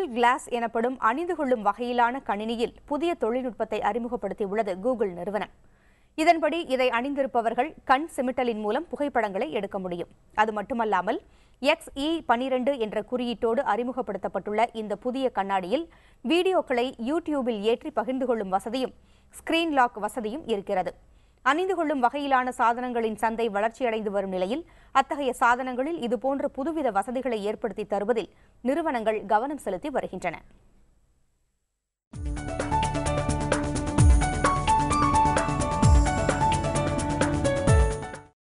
class எனப்படும் அணிந்து கொள்ளும் வகையிலான கணினியில் புதிய தொழில்நுட்பத்தை அறிமுகப்படுத்தியுள்ளது கூகுள் நிறுவனம் இதன்படி இதை அணிந்திருப்பவர்கள் கண் சிமிட்டலின் மூலம் புகைப்படங்களை எடுக்க முடியும் அது மட்டுமல்லாமல் எக்ஸ் இ பனிரெண்டு என்ற குறியீட்டோடு அறிமுகப்படுத்தப்பட்டுள்ள இந்த புதிய கண்ணாடியில் வீடியோக்களை யூடியூபில் ஏற்றி பகிர்ந்து கொள்ளும் வசதியும் ஸ்கிரீன் லாக் வசதியும் இருக்கிறது அணிந்து கொள்ளும் வகையிலான சாதனங்களின் சந்தை வளர்ச்சியடைந்து வரும் நிலையில் அத்தகைய சாதனங்களில் இதுபோன்ற புதுவித வசதிகளை ஏற்படுத்தி தருவதில் நிறுவனங்கள் கவனம் செலுத்தி வருகின்றன